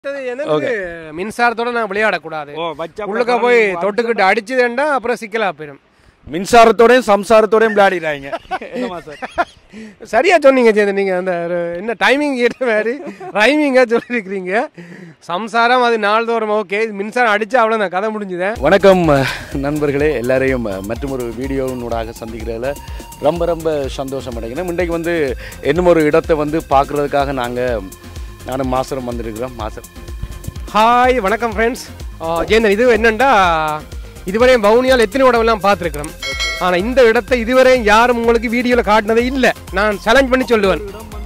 அடுத்தது என்னது மின்சாரத்தோட நான் விளையாடக்கூடாது ஓ வச்சா உள்ளுக்க போய் தொட்டுக்கிட்டு அடிச்சுதுண்டா அப்புறம் சிக்கலா போயிடும் மின்சாரத்தோடையும் சம்சாரத்தோடையும் விளையாடிடுறாங்க என்னமா சார் சரியா சொன்னீங்க சேந்து நீங்க அந்த ஒரு என்ன டைமிங் ஏற்ற மாதிரி ரைமிங்கா சொல்லியிருக்கிறீங்க சம்சாரம் அது நாள்தோறும் ஓகே மின்சாரம் அடிச்சா அவ்வளோ கதை முடிஞ்சுதேன் வணக்கம் நண்பர்களே எல்லாரையும் மற்றும் ஒரு வீடியோவினூடாக சந்திக்கிறதுல ரொம்ப ரொம்ப சந்தோஷம் அடைகிறேன் இன்றைக்கு வந்து இன்னும் ஒரு இடத்தை வந்து பார்க்குறதுக்காக நாங்கள் நானும் மாசரம் வந்திருக்கிறோம் மாசர் ஹாய் வணக்கம் ஃப்ரெண்ட்ஸ் ஜெயந்தன் இது என்னண்டா இதுவரையும் பவுனியால் எத்தனை உடம்பெல்லாம் பார்த்துருக்கிறோம் ஆனா இந்த இடத்தை இதுவரையும் யாரும் உங்களுக்கு வீடியோல காட்டினதே இல்ல நான் சேலஞ்ச் பண்ணி சொல்லுவேன்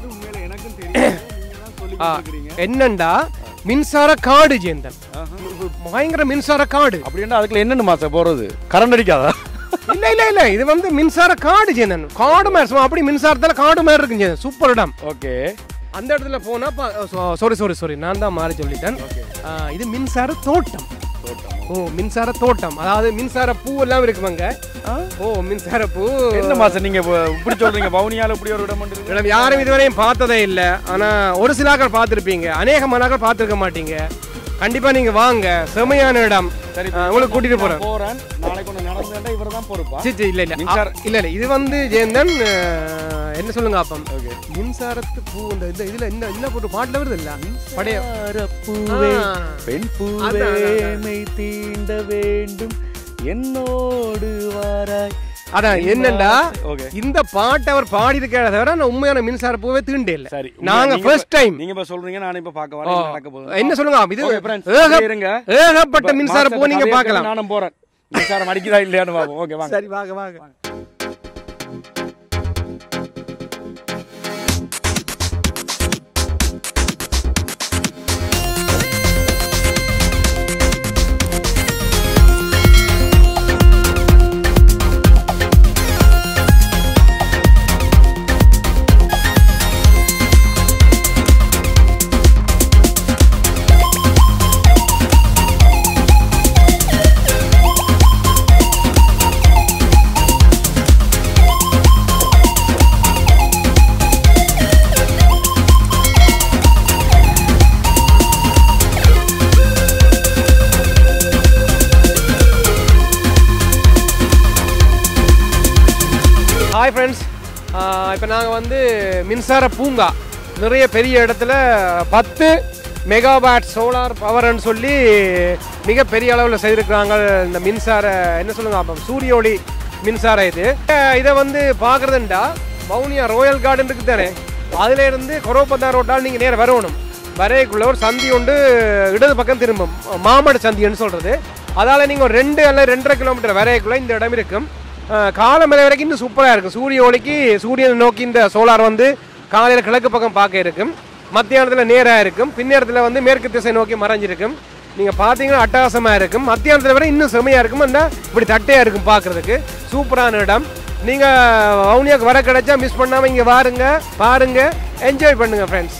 ஆ, என்னண்டா மின்சார காடு ஜெயந்தன் பயங்கர மின்சார காடு அப்படின்னா அதுக்குள்ள என்னென்ன மாசம் போகிறது கரண்ட் அடிக்காதா இல்ல இல்ல இல்ல இது வந்து மின்சார காடு ஜெயந்தன் காடு மாதிரி சும்மா அப்படி மின்சாரத்துல காடு மாதிரி இருக்கு ஜெயந்தன் சூப்பர் இடம் ஓகே அந்த இடத்துல போனா சாரி சாரி சாரி நான் தான் மாறி சொல்லிட்டேன் ஆ, இது மின்சார தோட்டம் ஓ மின்சார தோட்டம் அதாவது மின்சார பூ எல்லாம் இருக்குமாங்க ஓ மின்சார பூ என்ன மாசம் நீங்க இப்ப இப்படி சொல்றீங்க வவுனியால இப்படி ஒரு இடம் வந்து இருக்கு? மேடம் யாரும் இதுவரையும் பார்த்ததே இல்ல ஆனா ஒரு சில ஆக்கள் பார்த்துருப்பீங்க அநேக மனாக்கள் பார்த்துருக்க மாட்டீங்க கண்டிப்பா நீங்க வாங்க செமையான இடம் சரி, ஆ, உங்களுக்கு கூட்டிட்டு போறேன் போறேன் நாளைக்கு ஒன்று நடந்துட்டா இவர் தான் பொறுப்பா சி, சி, இல்ல இல்ல மின்சார- அ- இல்ல இல்ல இது வந்து ஜெயந்தன் அஹ், என்ன சொல்லுங்க அப்பம் மின்சாரத்து பூ இந்த இந்த இதுல இந்த என்ன போட்டு பாட்டுல வருது இல்ல படைய பூவே ஆ. பெண் அதான், அதான், அதான். பூவே தீண்ட வேண்டும் என்னோடு வாராய் அதான் என்னண்டா ஓகே இந்த பாட்டை அவர் பாடி இருக்கிறத தவிர நான் உண்மையான மின்சார பூவே தீண்டே இல்ல சரி நாங்க நீங்க ஃபர்ஸ்ட் இப்ப- டைம் நீங்க இப்ப சொல்றீங்க நான் இப்ப பார்க்க வரேன் நடக்க போகுது என்ன சொல்லுங்க இது Okay, friends, ஏக- அப்படியே இருங்க. ஏகப்பட்ட இப்ப மின்சார பூ மாஸ்டர் நீங்க கதையை பார்க்கலாம் கேட்டு நானும் போறேன் மின்சாரம் அடிக்குதா இல்லையான்னு பாப்போம் ஓகே வாங்க சரி வாங்க வாங்க ஹாய் ஃப்ரெண்ட்ஸ் இப்போ நாங்கள் வந்து மின்சார பூங்கா நிறைய பெரிய இடத்துல பத்து மெகாவாட் சோலார் பவர்னு சொல்லி மிகப்பெரிய அளவில் செய்திருக்கிறாங்க இந்த மின்சார என்ன சொல்லுங்க அப்போ சூரிய ஒளி மின்சார இது அஹ் இதை வந்து பார்க்குறதுண்டா வவுனியா ரோயல் கார்டன் இருக்குது தானே அதுல இருந்து கொரோப்பத்தா ரோட்டால் நீங்கள் நேரம் வரணும் வரைக்குள்ள ஒரு சந்தி உண்டு இடது பக்கம் திரும்பும் மாமட சந்தின்னு சொல்கிறது அதால் நீங்கள் ஒரு ரெண்டு அல்ல ரெண்டரை கிலோமீட்டர் வரைக்குள்ள இந்த இடம் இருக்கும் அஹ் காலமலை வரைக்கும் இன்னும் சூப்பராக இருக்கும் சூரிய ஒளிக்கு சூரியனை நோக்கி இந்த சோலார் வந்து காலையில் கிழக்கு பக்கம் பார்க்க இருக்கும் மத்தியானத்தில் நேராக இருக்கும் பின்னேரத்தில் வந்து மேற்கு திசை நோக்கி மறைஞ்சிருக்கும் நீங்கள் பார்த்தீங்கன்னா அட்டகாசமாக இருக்கும் மத்தியானத்தில் வரை இன்னும் செமையாக இருக்கும் அந்த இப்படி தட்டையாக இருக்கும் பார்க்குறதுக்கு சூப்பரான இடம் நீங்கள் வவுனியாவுக்கு வர கிடைச்சா மிஸ் பண்ணாமல் இங்கே வாருங்க பாருங்க என்ஜாய் பண்ணுங்க ஃப்ரெண்ட்ஸ்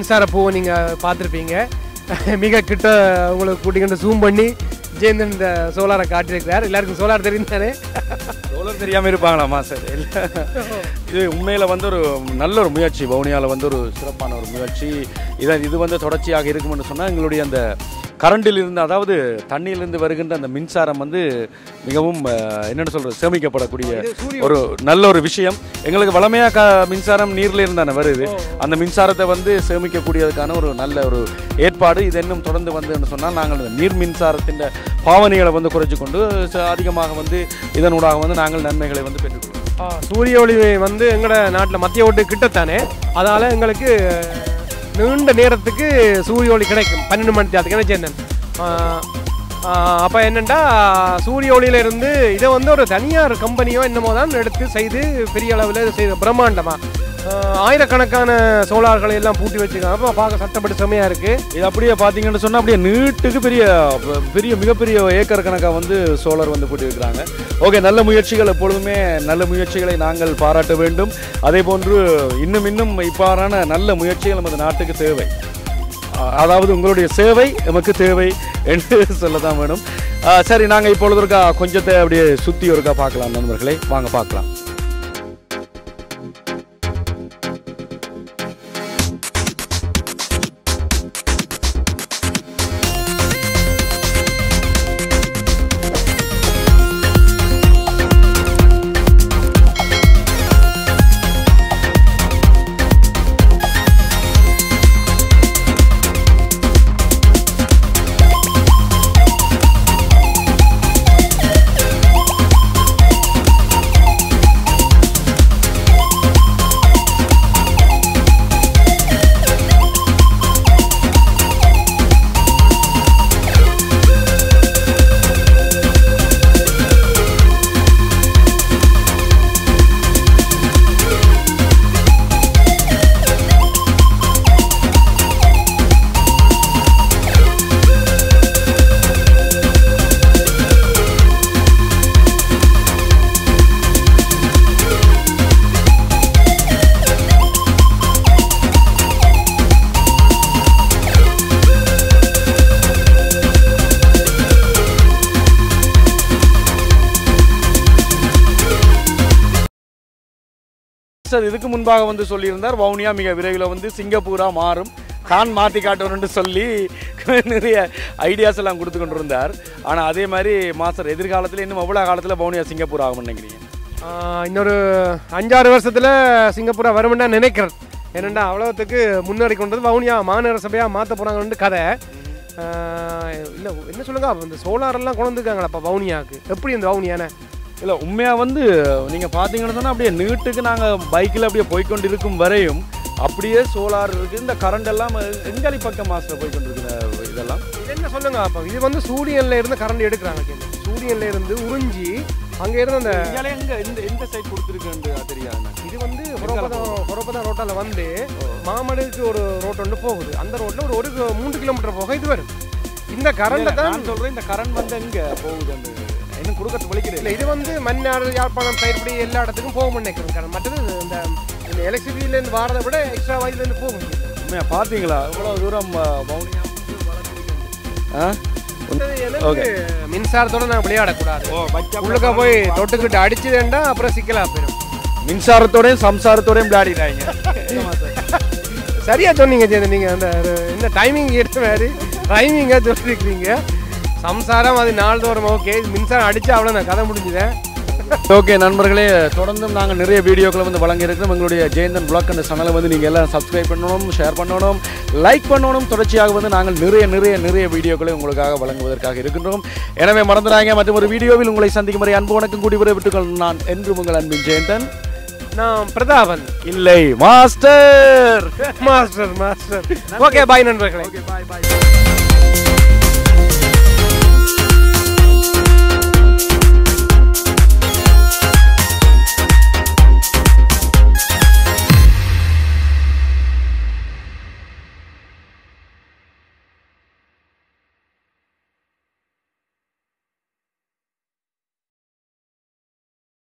மின்சார பூவை நீங்கள் பார்த்துருப்பீங்க மிக கிட்ட உங்களுக்கு கூட்டிக்கிட்டு ஜூம் பண்ணி ஜெயந்தன் இந்த சோலாரை காட்டியிருக்கிறார் எல்லாருக்கும் சோலார் தெரியும் தானே சோழர் தெரியாமல் இருப்பாங்களாமா சார் இல்லை இது உண்மையில் வந்து ஒரு நல்ல ஒரு முயற்சி வவுனியாவில் வந்து ஒரு சிறப்பான ஒரு முயற்சி இதை இது வந்து தொடர்ச்சியாக இருக்கும்னு சொன்னால் எங்களுடைய அந்த கரண்டில் இருந்து அதாவது தண்ணியிலிருந்து வருகின்ற அந்த மின்சாரம் வந்து மிகவும் அஹ், என்னென்னு சொல்கிறது சேமிக்கப்படக்கூடிய இது சூரிய ஒரு நல்ல ஒரு விஷயம் எங்களுக்கு வளமையாக க மின்சாரம் நீர்ல இருந்தானே வருது அந்த மின்சாரத்தை வந்து சேமிக்கக்கூடியதுக்கான ஒரு நல்ல ஒரு ஏற்பாடு இது இன்னும் தொடர்ந்து வந்துன்னு சொன்னால் நாங்கள் இந்த நீர் மின்சாரத்தின் பாவனைகளை வந்து குறைச்சு கொண்டு ச- அதிகமாக வந்து இதனூடாக வந்து நாங்கள் நன்மைகளை வந்து பெற்றுக்கொள்வோம் ஆ, சூரிய ஒளி வந்து எங்களோட நாட்டில் மத்திய ஓட்டு கிட்டத்தானே அதால் எங்களுக்கு நீண்ட நேரத்துக்கு சூரிய ஒளி கிடைக்கும் பன்னெண்டு மணி நேரத்துக்கு என்ன சேர்ந்தேன் அப்போ என்னென்னா சூரிய ஒளியில இருந்து இதை வந்து ஒரு தனியார் கம்பெனியோ என்னமோ தான் எடுத்து செய்து பெரிய அளவில் செய்த பிரம்மாண்டமாக ஆயிரக்கணக்கான சோலார்களை எல்லாம் பூட்டி வச்சுருக்காங்க அப்போ பார்க்க சட்டப்பட்டு செம்மையாக இருக்குது இது அப்படியே பார்த்தீங்கன்னு சொன்னால் அப்படியே நீட்டுக்கு பெரிய பெரிய மிகப்பெரிய ஏக்கர் கணக்காக வந்து சோலார் வந்து போட்டு இருக்கிறாங்க ஓகே நல்ல முயற்சிகள் எப்பொழுதுமே நல்ல முயற்சிகளை நாங்கள் பாராட்ட வேண்டும் அதே போன்று இன்னும் இன்னும் இவ்வாறான நல்ல முயற்சிகள் நமது நாட்டுக்கு தேவை அ- அதாவது உங்களுடைய சேவை எமக்கு தேவை என்று சொல்ல தான் வேணும் ஆ, சரி நாங்கள் இப்பொழுது இருக்கா கொஞ்சத்தை அப்படியே சுற்றி ஒருக்கா பார்க்கலாம் நண்பர்களே வாங்க பார்க்கலாம் சார் இதுக்கு முன்பாக வந்து சொல்லியிருந்தார் வவுனியா மிக விரைவில் வந்து சிங்கப்பூரா மாறும் தான் மாற்றி காட்டணும்னு சொல்லி நிறைய ஐடியாஸ் எல்லாம் கொடுத்து கொண்டு இருந்தார் ஆனால் அதே மாதிரி மாஸ்டர் எதிர்காலத்தில் இன்னும் எவ்வளோ காலத்தில் வவுனியா சிங்கப்பூர் ஆகும்னு நினைக்கிறீங்க ஆஹ் இன்னொரு அஞ்சாறு வருஷத்துல சிங்கப்பூரா வரும்னு நான் நினைக்கிறேன் ஏனெண்டா அவ்வளோத்துக்கு முன்னேறி கொண்டது வவுனியா மாநகர சபையாக மாற்ற போகிறாங்கன்னு கதை இல்லை என்ன சொல்லுங்க அப்ப இந்த சோலார் எல்லாம் கொண்டு வந்துருக்காங்களா வவுனியாவுக்கு எப்படி இந்த வவுனியானே இல்லை உண்மையாக வந்து நீங்கள் பார்த்தீங்கன்னு சொன்னால் அப்படியே நீட்டுக்கு நாங்கள் பைக்கில் அப்படியே போய்க்கொண்டு இருக்கும் வரையும் அப்படியே சோலார் இருக்குது இந்த கரண்ட் எல்லாம் எங்காலி பக்கம் மாஸ்டர் போய்க்கொண்டு இருக்குது இதெல்லாம் இது என்ன சொல்லுங்க அப்போ இது வந்து சூரியன்ல இருந்து கரண்ட் எடுக்கிறாங்க கேள்வி. சூரியன்ல இருந்து உறிஞ்சி அங்க இருந்து அந்த இங்காலே எங்க இந்த எந்த சைட் கொடுத்துருக்குன்னு தெரியாது எனக்கு. இது வந்து ஹொரப்பதம் ஹொரப்பதம் ரோட்டால வந்து மாமடுக்கு ஒரு ரோட் ஒன்று போகுது அந்த ரோட்ல ஒரு ஒரு கி- மூன்று கிலோமீட்டர் போக இது வரும் இந்த கரண்ட் தான் நான் சொல்றேன் இந்த கரண்ட் வந்து எங்க போகுது அந்த என்ன கொடுக்கறது வலிக்கிறேன் இல்ல இது வந்து மன்னார் யாழ்ப்பாணம் சைடுபடி எல்லா இடத்துக்கும் போக நினைக்கிறேன் கரண்ட் மற்றது இந்த இந்த எலக்ட்ரிசிட்டில இருந்து வாரதை விட எக்ஸ்ட்ரா வாயில இருந்து போகும் உண்மையா பாத்தீங்களா இவ்வளவு தூரம் ஆ, வவுனியா வந்து வளர்ந்துருக்கு. ஆ? மற்றது எனக்கு மின்சாரத்தோட நான் விளையாடக்கூடாது ஓ, வைக்க உள்ளுக்க போய் தொட்டுக்கிட்டு அடிச்சுதேன்டா அப்புறம் சிக்கலா போயிடும் மின்சாரத்தோடயும் சம்சாரத்தோடயும் விளையாடிட்டாங்க சரியா சொன்னீங்க ஜெயந்த் நீங்க அந்த ஒரு இந்த டைமிங் எடுத்த மாதிரி டைமிங்காக சொல்லியிருக்கிறீங்க சம்சாரம் அது நாள்தோறும் ஓகே மின்சாரம் அடிச்சா அவ்வளோ கதை முடிஞ்சுதேன் ஓகே நண்பர்களே தொடர்ந்தும் நாங்கள் நிறைய வீடியோக்களை வந்து வழங்கியிருக்கிறோம் எங்களுடைய ஜெயந்தன் பிளாக் அந்த சேனலை வந்து நீங்கள் எல்லாம் சப்ஸ்கிரைப் பண்ணணும் ஷேர் பண்ணணும் லைக் பண்ணணும் தொடர்ச்சியாக வந்து நாங்கள் நிறைய நிறைய நிறைய வீடியோக்களை உங்களுக்காக வழங்குவதற்காக இருக்கின்றோம் எனவே மறந்துடாங்க மற்றும் ஒரு வீடியோவில் உங்களை சந்திக்கும் வரை அன்பு வணக்கம் கூடி விட்டுக்கொள் நான் என்று உங்கள் அன்பின் ஜெயந்தன் நான் பிரதாபன் இல்லை master master master okay bye நண்பர்களே ஓகே பாய் பாய்